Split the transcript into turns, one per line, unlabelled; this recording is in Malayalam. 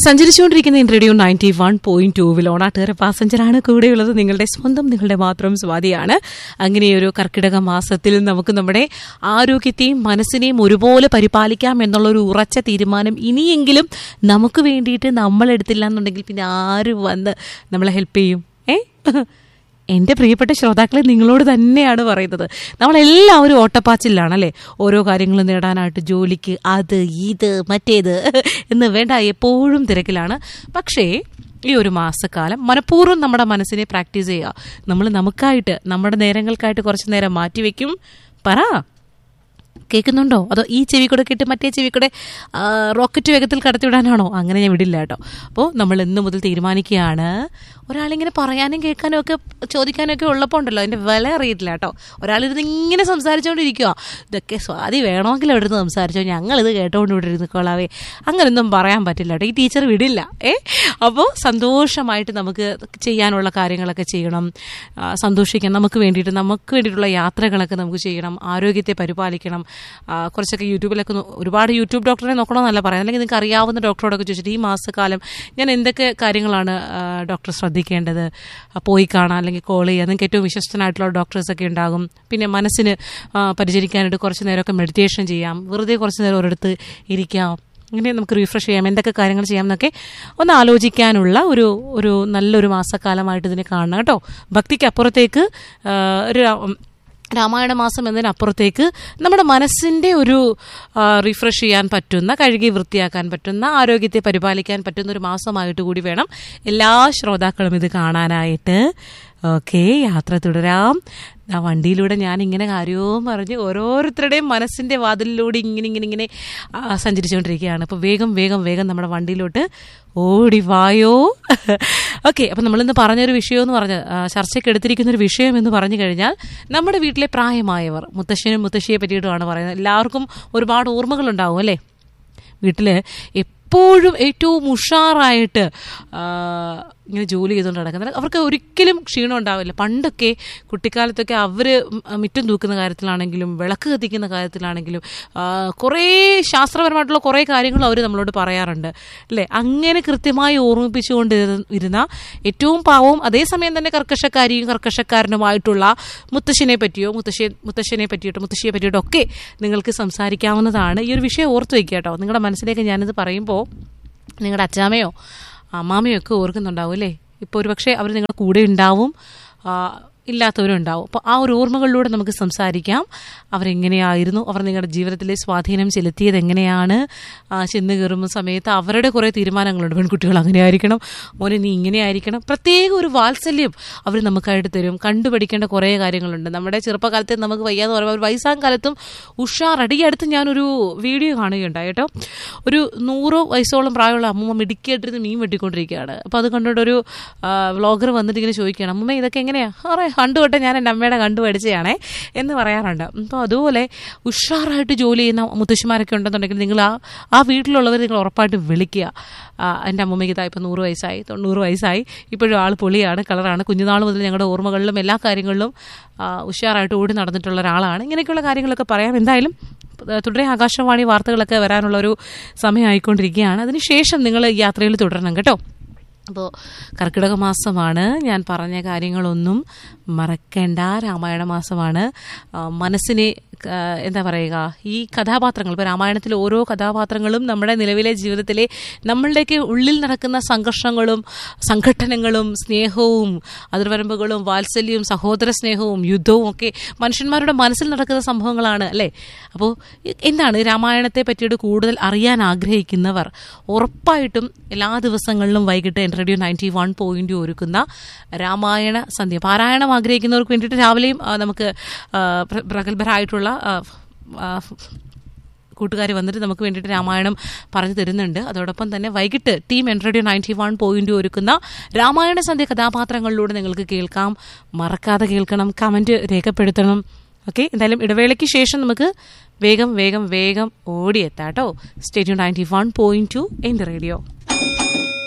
സഞ്ചരിച്ചുകൊണ്ടിരിക്കുന്ന in radio ninety one point ടൂവിൽ ഓണാട്ടുകര പാസഞ്ചറാണ് കൂടെയുള്ളത് നിങ്ങളുടെ സ്വന്തം നിങ്ങളുടെ മാത്രം സ്വാതിയാണ് അങ്ങനെയൊരു കർക്കിടക മാസത്തിൽ നമുക്ക് നമ്മുടെ ആരോഗ്യത്തെയും മനസ്സിനെയും ഒരുപോലെ പരിപാലിക്കാം എന്നുള്ളൊരു ഉറച്ച തീരുമാനം ഇനിയെങ്കിലും നമുക്ക് വേണ്ടിയിട്ട് നമ്മൾ എടുത്തില്ല എന്നുണ്ടെങ്കിൽ പിന്നെ ആര് വന്ന് നമ്മളെ ഹെൽപ്പ് ചെയ്യും ഏ എൻ്റെ പ്രിയപ്പെട്ട ശ്രോതാക്കളെ നിങ്ങളോട് തന്നെയാണ് പറയുന്നത് നമ്മളെല്ലാവരും ഓട്ടപ്പാച്ചിലാണല്ലേ ഓരോ കാര്യങ്ങളും നേടാനായിട്ട് ജോലിക്ക് അത് ഇത് മറ്റേത് എന്ന് വേണ്ട എപ്പോഴും തിരക്കിലാണ് പക്ഷേ ഈ ഒരു മാസക്കാലം മനഃപൂർവ്വം നമ്മുടെ മനസ്സിനെ പ്രാക്ടീസ് ചെയ്യുക നമ്മൾ നമുക്കായിട്ട് നമ്മുടെ നേരങ്ങൾക്കായിട്ട് കുറച്ച് നേരം മാറ്റിവെക്കും പറ കേൾക്കുന്നുണ്ടോ അതോ ഈ ചെവി കൂടെ കേട്ട് മറ്റേ ചെവി കൂടെ ആ, റോക്കറ്റ് വേഗത്തിൽ കടത്തിവിടാനാണോ അങ്ങനെ ഞാൻ വിടില്ല കേട്ടോ അപ്പോൾ നമ്മൾ ഇന്ന് മുതൽ തീരുമാനിക്കുകയാണ് ഒരാളിങ്ങനെ പറയാനും കേൾക്കാനും ഒക്കെ ചോദിക്കാനും ഒക്കെ ഉള്ളപ്പോൾ ഉണ്ടല്ലോ അതിൻ്റെ വില അറിയില്ല കേട്ടോ ഒരാളിരുന്ന് ഇങ്ങനെ സംസാരിച്ചുകൊണ്ടിരിക്കുക ഇതൊക്കെ സ്വാതി വേണമെങ്കിൽ അവിടെ ഇരുന്ന് സംസാരിച്ചോ ഞങ്ങളിത് കേട്ടോണ്ട് ഇവിടെ ഇരുന്നിക്കോളാവേ അങ്ങനെയൊന്നും പറയാൻ പറ്റില്ല കേട്ടോ ഈ ടീച്ചർ വിടില്ല ഏ അപ്പോൾ സന്തോഷമായിട്ട് നമുക്ക് ചെയ്യാനുള്ള കാര്യങ്ങളൊക്കെ ചെയ്യണം ആ, സന്തോഷിക്കാൻ നമുക്ക് വേണ്ടിയിട്ട് നമുക്ക് വേണ്ടിയിട്ടുള്ള യാത്രകളൊക്കെ നമുക്ക് ചെയ്യണം ആരോഗ്യത്തെ പരിപാലിക്കണം ആ, കുറച്ചൊക്കെ യൂട്യൂബിലൊക്കെ നോ- ഒരുപാട് യൂട്യൂബ് ഡോക്ടറെ നോക്കണമെന്നല്ല പറയാം അല്ലെങ്കിൽ നിങ്ങൾക്ക് അറിയാവുന്ന ഡോക്ടറോടൊക്കെ ചോദിച്ചിട്ട് ഈ മാസക്കാലം ഞാൻ എന്തൊക്കെ കാര്യങ്ങളാണ് ആ, ഡോക്ടർ ശ്രദ്ധിക്കേണ്ടത് ആ, പോയി കാണാം അല്ലെങ്കിൽ കോൾ ചെയ്യുക നിങ്ങൾക്ക് ഏറ്റവും വിശ്വസ്തനായിട്ടുള്ള ഡോക്ടേഴ്സൊക്കെ ഉണ്ടാകും പിന്നെ മനസ്സിന് ആ, പരിചരിക്കാനായിട്ട് കുറച്ച് നേരമൊക്കെ മെഡിറ്റേഷൻ ചെയ്യാം വെറുതെ കുറച്ച് നേരം ഒരിടത്ത് ഇരിക്കാം ഇങ്ങനെ നമുക്ക് റീഫ്രഷ് ചെയ്യാം എന്തൊക്കെ കാര്യങ്ങൾ ചെയ്യാം എന്നൊക്കെ ഒന്ന് ആലോചിക്കാനുള്ള ഒരു ഒരു നല്ലൊരു മാസക്കാലമായിട്ട് ഇതിനെ കാണണം കേട്ടോ ഭക്തിക്ക് അപ്പുറത്തേക്ക് ആ, ഒരു ഉം, രാമായണ മാസം എന്നതിനപ്പുറത്തേക്ക് നമ്മുടെ മനസ്സിൻ്റെ ഒരു റിഫ്രഷ് ചെയ്യാൻ പറ്റുന്ന കഴുകി വൃത്തിയാക്കാൻ പറ്റുന്ന ആരോഗ്യത്തെ പരിപാലിക്കാൻ പറ്റുന്ന ഒരു മാസമായിട്ട് കൂടി വേണം എല്ലാ ശ്രോതാക്കളും ഇത് കാണാനായിട്ട് ഓക്കെ യാത്ര തുടരാം ആ വണ്ടിയിലൂടെ ഞാൻ ഇങ്ങനെ കാര്യവും പറഞ്ഞ് ഓരോരുത്തരുടെയും മനസ്സിൻ്റെ വാതിലിലൂടെ ഇങ്ങനെ ഇങ്ങനെ ഇങ്ങനെ ആ, സഞ്ചരിച്ചുകൊണ്ടിരിക്കുകയാണ് അപ്പോൾ വേഗം വേഗം വേഗം നമ്മുടെ വണ്ടിയിലോട്ട് ഓടി വായോ ഓക്കെ അപ്പം നമ്മളിന്ന് പറഞ്ഞൊരു വിഷയം എന്ന് പറഞ്ഞ ആ, ചർച്ചയ്ക്ക് എടുത്തിരിക്കുന്ന ഒരു വിഷയം എന്ന് പറഞ്ഞു കഴിഞ്ഞാൽ നമ്മുടെ വീട്ടിലെ പ്രായമായവർ മുത്തശ്ശനും മുത്തശ്ശിയെ പറ്റിയിട്ടുമാണ് പറയുന്നത് എല്ലാവർക്കും ഒരുപാട് ഓർമ്മകളുണ്ടാവും അല്ലേ വീട്ടിൽ എപ്പോഴും ഏറ്റവും ഉഷാറായിട്ട് ആ, ഇങ്ങനെ ജോലി ചെയ്തുകൊണ്ട് നടക്കുന്നത് അവർക്ക് ഒരിക്കലും ക്ഷീണം ഉണ്ടാവില്ല പണ്ടൊക്കെ കുട്ടിക്കാലത്തൊക്കെ അവർ മിറ്റം തൂക്കുന്ന കാര്യത്തിലാണെങ്കിലും വിളക്ക് കത്തിക്കുന്ന കാര്യത്തിലാണെങ്കിലും ആ, കുറേ ശാസ്ത്രപരമായിട്ടുള്ള കുറേ കാര്യങ്ങളും അവർ നമ്മളോട് പറയാറുണ്ട് അല്ലേ അങ്ങനെ കൃത്യമായി ഓർമ്മിപ്പിച്ചുകൊണ്ട് ഇരു- ഇരുന്ന ഏറ്റവും പാവവും അതേസമയം തന്നെ കർക്കശക്കാരിയും കർക്കശക്കാരനുമായിട്ടുള്ള മുത്തശ്ശിനെ പറ്റിയോ മുത്തശ്ശി മുത്തശ്ശനെ പറ്റിയിട്ടോ മുത്തശ്ശിയെ പറ്റിയിട്ടോ ഒക്കെ നിങ്ങൾക്ക് സംസാരിക്കാവുന്നതാണ് ഈ ഒരു വിഷയം ഓർത്ത് വയ്ക്കുക കേട്ടോ നിങ്ങളുടെ മനസ്സിലേക്ക് ഞാനിത് പറയുമ്പോൾ നിങ്ങളുടെ അച്ചാമ്മയോ അമ്മാമ്മയോ ഒക്കെ ഓർക്കുന്നുണ്ടാവും അല്ലേ ഇപ്പോൾ ഒരു പക്ഷേ അവർ നിങ്ങളുടെ കൂടെ ഉണ്ടാവും ആ, ഇല്ലാത്തവരും ഉണ്ടാവും അപ്പോൾ ആ ഒരു ഓർമ്മകളിലൂടെ നമുക്ക് സംസാരിക്കാം അവരെങ്ങനെയായിരുന്നു അവർ നിങ്ങളുടെ ജീവിതത്തിലെ സ്വാധീനം ചെലുത്തിയത് എങ്ങനെയാണ് ആ, ചെന്ന് കയറുന്ന സമയത്ത് അവരുടെ കുറേ തീരുമാനങ്ങളുണ്ട് പെൺകുട്ടികൾ അങ്ങനെ ആയിരിക്കണം മോനെ നീ ഇങ്ങനെ ആയിരിക്കണം പ്രത്യേക ഒരു വാത്സല്യം അവർ നമുക്കായിട്ട് തരും കണ്ടുപഠിക്കേണ്ട കുറേ കാര്യങ്ങളുണ്ട് നമ്മുടെ ചെറുപ്പകാലത്തെ നമുക്ക് വയ്യാന്ന് പറയുമ്പോൾ ഒരു വയസ്സാം കാലത്തും ഉഷാറടി അടുത്ത് ഞാനൊരു വീഡിയോ കാണുകയുണ്ടായി കേട്ടോ ഒരു നൂറ് വയസ്സോളം പ്രായമുള്ള അമ്മൂമ്മ മിടുക്കിയായിട്ടിരുന്ന് മീൻ വെട്ടിക്കൊണ്ടിരിക്കുകയാണ് അപ്പോൾ അത് കണ്ടുകൊണ്ടൊരു വ്ളോഗർ വന്നിട്ട് ഇങ്ങനെ ചോദിക്കുകയാണ് അമ്മൂമ്മ ഇതൊക്കെ എങ്ങനെയാ അറേ കണ്ടു തൊട്ട് ഞാൻ എൻ്റെ അമ്മയുടെ കണ്ടു പഠിച്ചതാണേ എന്ന് പറയാറുണ്ട് അപ്പോൾ അതുപോലെ ഉഷാറായിട്ട് ജോലി ചെയ്യുന്ന മുത്തശ്ശിമാരൊക്കെ ഉണ്ടെന്നുണ്ടെങ്കിൽ നിങ്ങൾ ആ ആ വീട്ടിലുള്ളവർ നിങ്ങൾ ഉറപ്പായിട്ട് വിളിക്കുക ആ, എൻ്റെ അമ്മമ്മയ്ക്ക് ഇതാ ഇപ്പോൾ നൂറ് വയസ്സായി തൊണ്ണൂറ് വയസ്സായി ഇപ്പോഴും ആൾ പൊളിയാണ് കളറാണ് കുഞ്ഞുനാൾ മുതൽ ഞങ്ങളുടെ ഓർമ്മകളിലും എല്ലാ കാര്യങ്ങളിലും ആ, ഉഷാറായിട്ട് ഓടി നടന്നിട്ടുള്ള ഒരാളാണ് ഇങ്ങനെയൊക്കെയുള്ള കാര്യങ്ങളൊക്കെ പറയാം എന്തായാലും ഏഹ് തുടരെ ആകാശവാണി വാർത്തകളൊക്കെ വരാനുള്ള ഒരു സമയമായിക്കൊണ്ടിരിക്കുകയാണ് അതിനുശേഷം നിങ്ങൾ യാത്രയിൽ തുടരണം കേട്ടോ അപ്പോൾ കർക്കിടക മാസമാണ് ഞാൻ പറഞ്ഞ കാര്യങ്ങളൊന്നും മറക്കേണ്ട രാമായണ മാസമാണ് ആ, മനസ്സിനെ ആ, എന്താ പറയുക ഈ കഥാപാത്രങ്ങൾ ഇപ്പോൾ രാമായണത്തിലെ ഓരോ കഥാപാത്രങ്ങളും നമ്മുടെ നിലവിലെ ജീവിതത്തിലെ നമ്മളുടെയൊക്കെ ഉള്ളിൽ നടക്കുന്ന സംഘർഷങ്ങളും സംഘട്ടനങ്ങളും സ്നേഹവും അതിർവരമ്പുകളും വാത്സല്യവും സഹോദര സ്നേഹവും യുദ്ധവും ഒക്കെ മനുഷ്യന്മാരുടെ മനസ്സിൽ നടക്കുന്ന സംഭവങ്ങളാണ് അല്ലേ അപ്പോൾ എന്താണ് രാമായണത്തെ പറ്റിയിട്ട് കൂടുതൽ അറിയാൻ ആഗ്രഹിക്കുന്നവർ ഉറപ്പായിട്ടും എല്ലാ ദിവസങ്ങളിലും വൈകിട്ട് എൻ്റെ റേഡിയോ നയൻറ്റി വൺ പോയിന്റ് ഒരുക്കുന്ന രാമായണ സന്ധ്യ പാരായണം ആഗ്രഹിക്കുന്നവർക്ക് വേണ്ടിയിട്ട് രാവിലെയും ആ, നമുക്ക് ആ, പ്ര- പ്രഗത്ഭരായിട്ടുള്ള കൂട്ടുകാർ വന്നിട്ട് നമുക്ക് വേണ്ടിയിട്ട് രാമായണം പറഞ്ഞു തരുന്നുണ്ട് അതോടൊപ്പം തന്നെ വൈകിട്ട് team in radio ninety one point ഒരുക്കുന്ന രാമായണ സന്ധ്യ കഥാപാത്രങ്ങളിലൂടെ നിങ്ങൾക്ക് കേൾക്കാം മറക്കാതെ കേൾക്കണം കമൻറ്റ് രേഖപ്പെടുത്തണം ഓക്കെ എന്തായാലും ഇടവേളയ്ക്ക് ശേഷം നമുക്ക് വേഗം വേഗം വേഗം ഓടിയെത്താം കേട്ടോ സ്റ്റേറ്റ്യൂ നയൻറ്റി വൺ പോയിന്റ് ടു എൻ്റെ റേഡിയോ